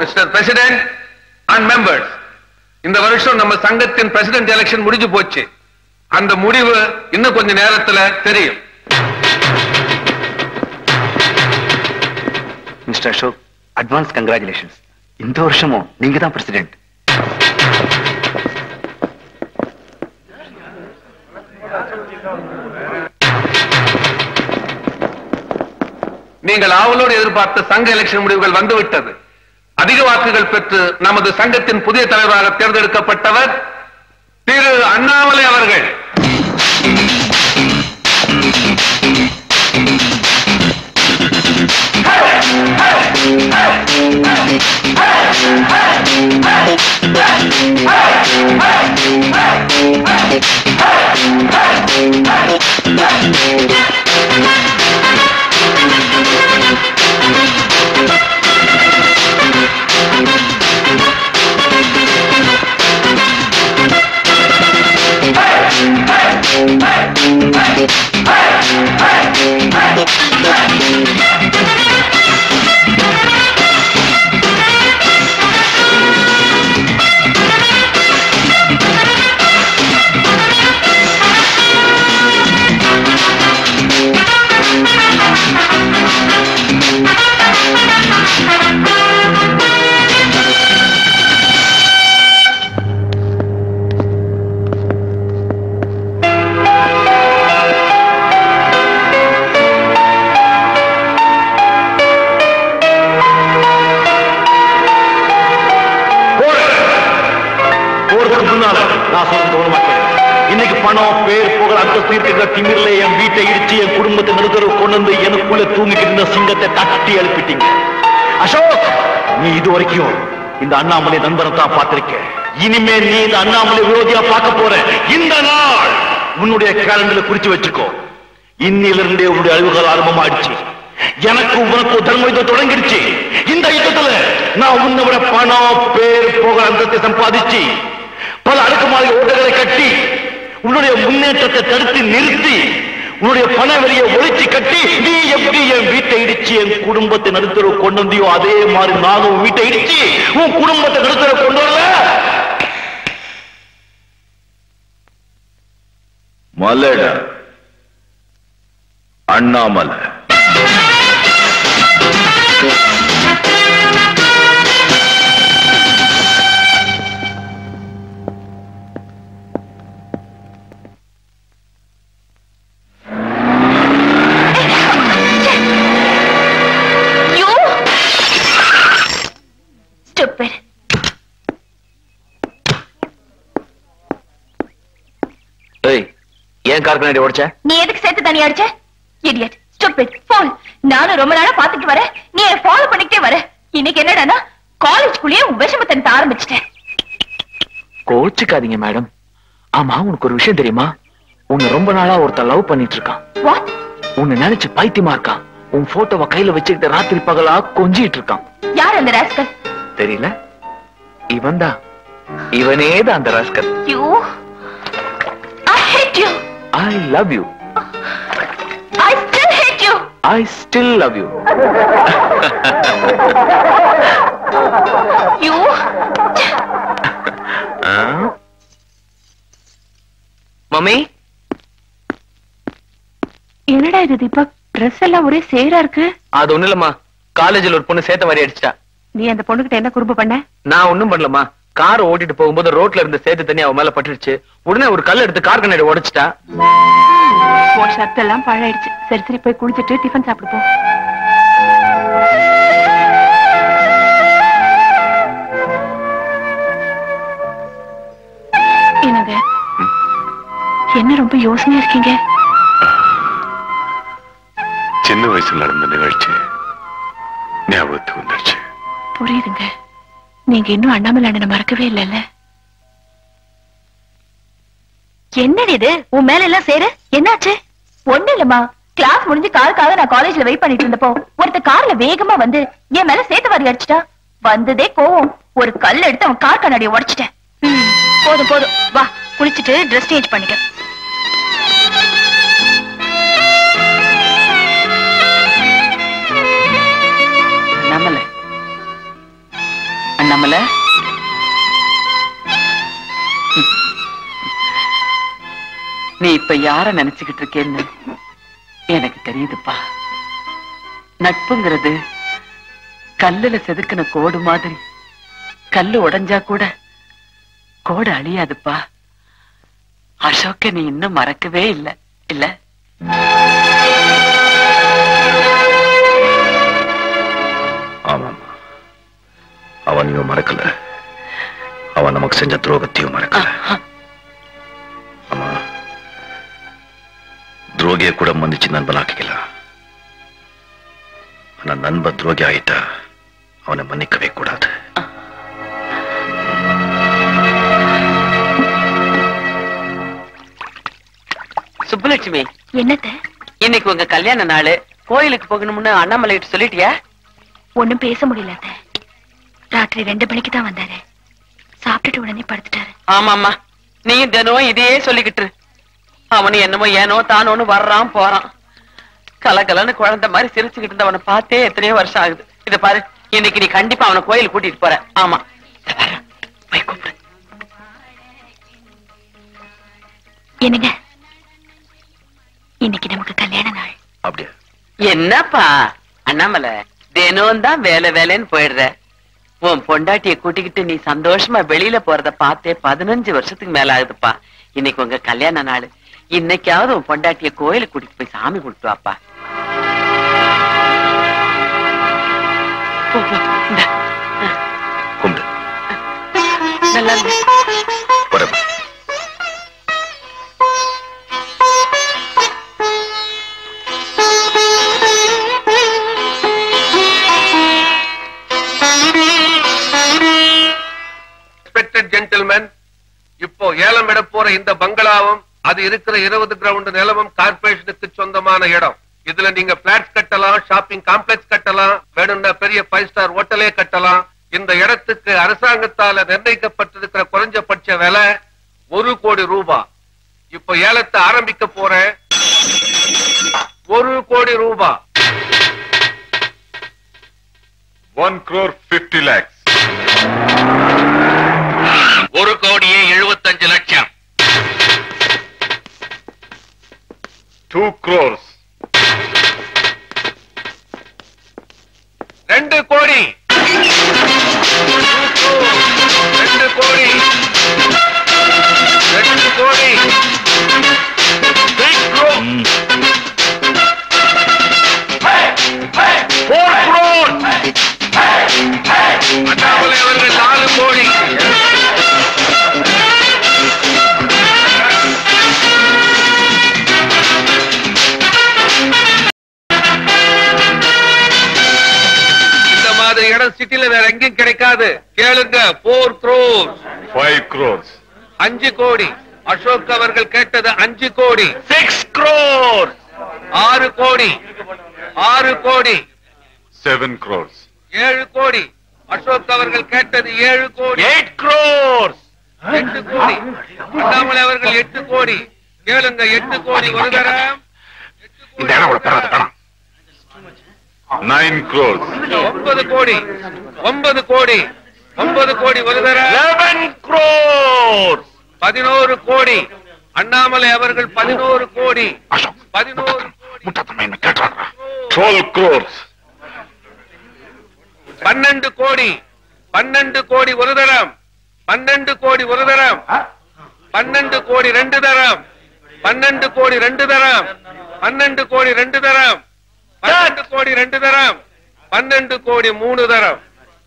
Mister president and members இந்த வருஷம் நம்ம சங்கத்தின் பிரசிடென்ட் எலெக்ஷன் முடிஞ்சு போச்சு அந்த முடிவு இன்னும் கொஞ்ச நேரத்துல தெரியும் மிஸ்டர் அசோக் அட்வான்ஸ் கங்க்ராச்சுலேஷன்ஸ் இந்த வருஷமும் நீங்க தான் பிரசிடென்ட் நீங்கள் ஆவலோடு எதிர்பார்த்த சங்க எலெக்ஷன் முடிவுகள் வந்துவிட்டது அதிக வாக்குகள் பெற்று நமது சங்கத்தின் புதிய தலைவராக தேர்ந்தெடுக்கப்பட்டவர் திரு அண்ணாமலை அவர்கள் போறதுக்கு முன்னால நான் சொல்ல கவனமா கேளு. இன்னைக்கு பணம் பேர் புகழ் அந்தஸ்து இருக்கிற திமிர்ல என் வீட்டை இடிச்சு என் குடும்பத்தை நடுத்தரவு கொண்டு வந்து எனக்குள்ள தூங்கிட்டு இருந்த சிங்கத்தை தட்டி எழுப்பிட்டீங்க அசோக் நீ இது வரைக்கும் இந்த அண்ணாமலை நண்பரை தான் பார்த்திருக்க இனிமே நீ இந்த அண்ணாமலை விரோதியா பார்க்க போற இந்த நாள் உன்னுடைய கேலண்டர்ல குறிச்சு வச்சுக்கோ இன்னிலிருந்தே உன்னுடைய அழிவுகள் ஆரம்பமாயிடுச்சு எனக்கு உனக்கு தர்ம யுத்தம் தொடங்கிடுச்சு இந்த யுத்தத்துல நான் உன்னை விட பணம் பேர் புகழ் அந்தத்தை சம்பாதிச்சு பல அடுக்குமாறி ஓட்டைகளை கட்டி உன்னுடைய முன்னேற்றத்தை தடுத்து நிறுத்தி உன்னுடைய பண வெளியை ஒழிச்சு கட்டி நீ எப்படி என் வீட்டை இடிச்சு என் குடும்பத்தை நடுத்தர கொண்டு வந்தியோ அதே மாதிரி நானும் உன் வீட்டை இடிச்சு உன் குடும்பத்தை நடுத்தர கொண்டு வரல மலட அண்ணாமலை You! Stupid. ஏய் ஏன் கார் கண்ணாடி உடைச்ச நீ எதுக்கு சேர்த்து தண்ணி அடிச்ச இடியட் ஸ்டூபிட் ஃபோன் நானும் ரொம்ப நாளா பாத்துட்டு வரேன் நீ என்ன ஃபாலோ பண்ணிக்கிட்டே வர இன்னைக்கு என்னடானா காலேஜ்குள்ளேயே உன் விஷமத்தனத்தை ஆரம்பிச்சிட்டேன் கோச்சுக்காதீங்க மேடம் ஆமா உனக்கு ஒரு விஷயம் தெரியுமா உன்னை ரொம்ப நாளா ஒருத்தன் லவ் பண்ணிட்டு இருக்கான் வாட் உன்னை நினைச்சு பைத்தியமா இருக்கான் உன் போட்டோவை கையில வச்சுக்கிட்டு ராத்திரி பகலா கொஞ்சிட்டு இருக்கான் யார் அந்த ராஸ்கல் தெரியல இவன் தான் இவனே தான் அந்த rascal you I hate you I love you I still hate you I still love you you mummy என்னடா இது தீபக் ட்ரெஸ் எல்லாம் ஒரே சேரா இருக்கு அது ஒண்ணு இல்லம்மா காலேஜ்ல ஒரு பொண்ணு சேத்த மாதிரி அடிச்சிட்டா நீ அந்த பொண்ணுகிட்ட என்ன குறும்பு பண்ண நான் ஒண்ணும் பண்ணலமா கார் ஓட்டிட்டு போகும்போது ரோட்ல இருந்த சேத்து தண்ணி அவன் மேல பட்டுருச்சு உடனே ஒரு கல் எடுத்து கார் கண்ணாடி உடைச்சிட்டா உன் ஷர்ட் எல்லாம் பழாயிடுச்சு சரி சரி போய் குளிச்சிட்டு டிஃபன் சாப்பிடு போ என்னங்க என்ன ரொம்ப யோசனையா இருக்கீங்க சின்ன வயசுல நடந்த நிகழ்ச்சி ஞாபகத்துக்கு வந்துருச்சு புரியுதுங்க நீங்க இன்னும் அண்ணாமலை அண்ணனை மறக்கவே இல்லைல்ல என்னடி இது உன் மேல எல்லாம் சேரு என்னாச்சு ஒண்ணு இல்லம்மா கிளாஸ் முடிஞ்சு காருக்காக நான் காலேஜ்ல வெயிட் பண்ணிட்டு இருந்தப்போ ஒருத்த கார்ல வேகமா வந்து என் மேல சேத்து வாரி அடிச்சிட்டா வந்ததே கோவம் ஒரு கல் எடுத்து அவன் கார் கண்ணாடியை உடைச்சிட்டேன் ம், போதும் போதும் வா குளிச்சிட்டு ட்ரெஸ் சேஞ்ச் பண்ணிக்க நம்மள அண்ணாமலை நீ இப்ப யார நினைச்சுக்கிட்டு இருக்கேன்னு எனக்கு தெரியுதுப்பா நட்புங்கிறது கல்லுல செதுக்கின கோடு மாதிரி கல்லு உடைஞ்சா கூட கோடு அழியாதுப்பா அசோக்க நீ இன்னும் மறக்கவே இல்ல இல்ல ஆமாம் அவன் நீயும் மறக்கல அவன் நமக்கு செஞ்ச துரோகத்தையும் மறக்கல ஆமா துரோகிய கூட மன்னிச்சு நண்பனாக்கிக்கலாம் ஆனா நண்ப துரோகி ஆயிட்டா அவனை மன்னிக்கவே கூடாது சுப்புலட்சுமி என்னத்த இன்னைக்கு உங்க கல்யாண நாள் கோயிலுக்கு போகணும்னு அண்ணாமலை கிட்ட சொல்லிட்டியா ஒண்ணும் பேச முடியல அத்தை. ராத்திரி ரெண்டு மணிக்கு தான் வந்தாரு சாப்பிட்டுட்டு உடனே படுத்துட்டாரு ஆமாம்மா நீயும் தினம் இதையே சொல்லிக்கிட்டு இரு. அவனு என்னமோ ஏனோ தானோன்னு வர்றான் போறான் கலகலன்னு குழந்தை மாதிரி சிரிச்சுக்கிட்டு இருந்தவனை பார்த்தே எத்தனையோ வருஷம் ஆகுது இத பாரு இன்னைக்கு நீ கண்டிப்பா அவனை கோயில் கூட்டிட்டு போற ஆமா இத பாரு, போய் கூப்பிடு என்னங்க இன்னைக்கு நமக்கு கல்யாண நாள் அப்படியே என்னப்பா அண்ணாமலை தினம் தான் வேலை வேலைன்னு போயிடுற உன் பொண்டாட்டிய கூட்டிக்கிட்டு நீ சந்தோஷமா வெளியில போறத பார்த்தே பதினஞ்சு வருஷத்துக்கு மேல ஆகுதுப்பா இன்னைக்கு உங்க கல்யாண நாள் இன்னைக்காவது உன் பொண்டாட்டிய கோயிலுக்கு கூட்டிட்டு போய் சாமி கும்பிட்டு வாப்பா போ, போ, இந்தா, கும்பிடு நல்லா இரு. வரேன் ரெஸ்பெக்டட் ஜென்டில்மேன் இப்போ ஏலம் விட போற இந்த பங்களாவும் அது இருக்கிற இருபது கிரவுண்ட் நிலமும் கார்பரேஷனுக்கு சொந்தமான இடம் இதுல நீங்க பிளாட்ஸ் கட்டலாம் ஷாப்பிங் காம்ப்ளெக்ஸ் கட்டலாம் வேணும்னா பெரிய ஃபைவ் ஸ்டார் ஹோட்டலே கட்டலாம் இந்த இடத்துக்கு அரசாங்கத்தால நிர்ணயிக்கப்பட்டிருக்கிற குறைஞ்சபட்ச விலை ஒரு கோடி ரூபாய் இப்போ ஏலத்தை ஆரம்பிக்க போறேன் ஒரு கோடி ரூபாய் ஒன் crore பிப்டி லேக்ஸ் ஒரு கோடியே எழுபத்தஞ்சு லட்சம் டூ crores ரெண்டு கோடி ரெண்டு கோடி ரெண்டு கோடி Big crore. Four crore. Annamalai அவர்கள் நாலு கோடி இந்த மாதிரி இடம் சிட்டில வேற எங்கேயும் கிடைக்காது கேளுங்க போர் crores ஃபைவ் crores அஞ்சு கோடி அசோக் அவர்கள் கேட்டது அஞ்சு கோடி சிக்ஸ் crores ஆறு கோடி ஆறு கோடி செவன் crores ஏழு கோடி அசோக் அவர்கள் கேட்டது ஏழு கோடி எயிட் crores எட்டு கோடி அண்ணாமலை அவர்கள் எட்டு கோடி கேளுங்க எட்டு கோடி ஒரு தரம் இந்த இடம் அவ்வளவு பெறாத பணம் நைன் crores ஒன்பது கோடி ஒன்பது கோடி ஒன்பது கோடி ஒரு தரம் லெவன் crores பதினோரு கோடி அண்ணாமலை அவர்கள் பதினோரு கோடி அசோக் பதினோரு கோடி முட்டாத்தம்மா என்ன கேட்டாங்க டுவெல் crores பன்னெண்டு கோடி பன்னெண்டு கோடி ஒரு தரம் பன்னெண்டு கோடி ஒரு தரம் பன்னெண்டு கோடி ரெண்டு தரம் பன்னெண்டு கோடி ரெண்டு தரம் பன்னெண்டு கோடி ரெண்டு தரம் பன்னெண்டு கோடி ரெண்டு தரம் பன்னெண்டு கோடி மூணு தரம்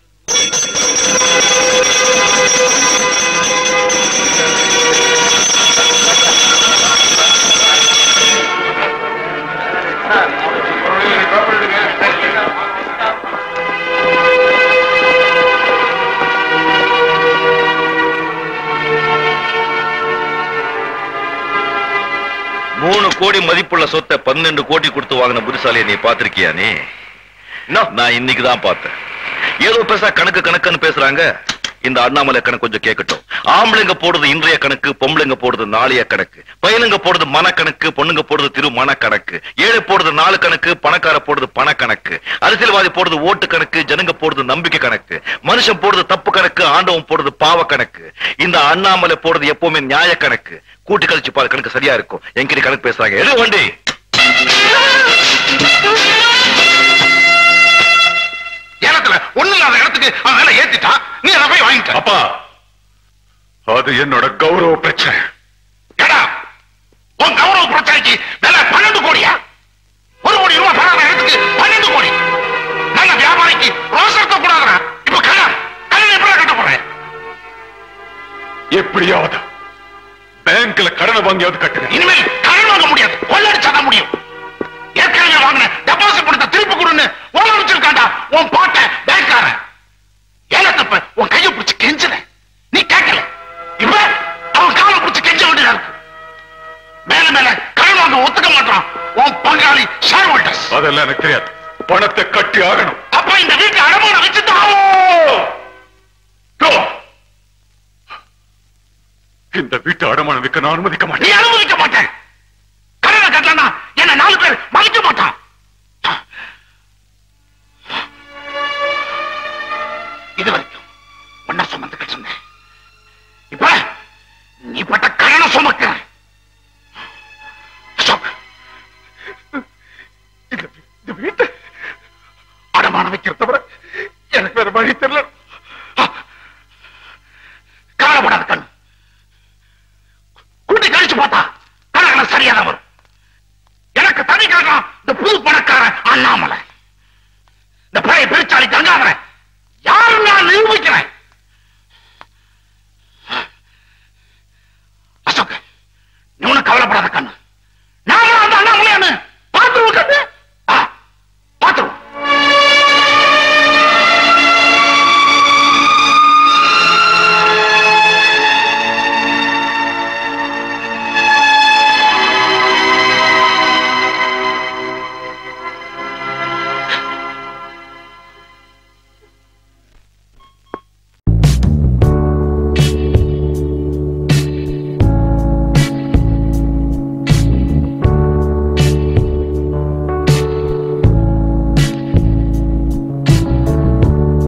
மூணு கோடி மதிப்புள்ள சொத்தை பன்னெண்டு கோடி கொடுத்து வாங்கின புத்திசாலியை நீ பாத்திருக்கியா நீ நான் இன்னைக்கு தான் பார்த்தேன் ஏதோ பெருசா கணக்கு கணக்குன்னு பேசுறாங்க இந்த அண்ணாமலை கணக்கு கொஞ்சம் கேட்கட்டும் ஆம்பளைங்க போடுறது இன்றைய கணக்கு பொம்பளைங்க போடுறது நாளைய கணக்கு பையனுங்க போடுறது மனக்கணக்கு பொண்ணுங்க போடுறது திரு மனக்கணக்கு ஏழை போடுறது நாலு கணக்கு பணக்கார போடுறது பண கணக்கு அரசியல்வாதி போடுறது ஓட்டு கணக்கு ஜனங்க போடுறது நம்பிக்கை கணக்கு மனுஷன் போடுறது தப்பு கணக்கு ஆண்டவன் போடுறது பாவ கணக்கு இந்த அண்ணாமலை போடுறது எப்பவுமே நியாய கணக்கு கூட்டி கழிச்சு பாரு கணக்கு சரியா இருக்கும் என்கிட்ட கணக்கு பேசுறாங்க எது வண்டி ஏலத்துல ஒண்ணு இல்லாத இடத்துக்கு அவன் வேலை ஏத்திட்டான் நீ அதை போய் வாங்கிட்ட அப்பா அது என்னோட கௌரவ பிரச்சனை ஏடா உன் கௌரவ பிரச்சனைக்கு விலை பன்னெண்டு கோடியா ஒரு கோடி ரூபாய் பணம் இடத்துக்கு பன்னெண்டு கோடி நல்ல வியாபாரிக்கு ரோஸ் இருக்க கூடாதுடா இப்ப கல்யாணம் கல்யாணம் எப்படி கட்ட போறேன் எப்படியாவது பேங்க்ல கடனை வாங்கியாவது கட்டுங்க இனிமேல் கடன் வாங்க முடியாது கொள்ளடிச்சாதான் முடியும் ஏற்கனவே வாங்கின டெபாசிட் பணத்தை திருப்பி கொடுன்னு ஓட வச்சிருக்காண்டா உன் பாட்ட பேங்க்காரன் ஏலத்தப்ப உன் கையை பிடிச்சு கெஞ்சுன நீ கேட்கல இப்ப அவன் காலை பிடிச்சு கெஞ்ச வேண்டியதா இருக்கு மேல மேல கடன் வாங்க ஒத்துக்க மாட்டான் உன் பங்காளி ஷேர் ஹோல்டர்ஸ் அதெல்லாம் எனக்கு தெரியாது பணத்தை கட்டி ஆகணும் அப்ப இந்த வீட்டு அடமான வச்சுதான் Go. இந்த வீட்டு அடமானம் விற்க நான் அனுமதிக்க நீ மாட்டேன் அனுமதிக்க மாட்டேன் கடனை கட்டலன்னா என்ன நாலு பேர் மதிக்க மாட்டான் இதுவரை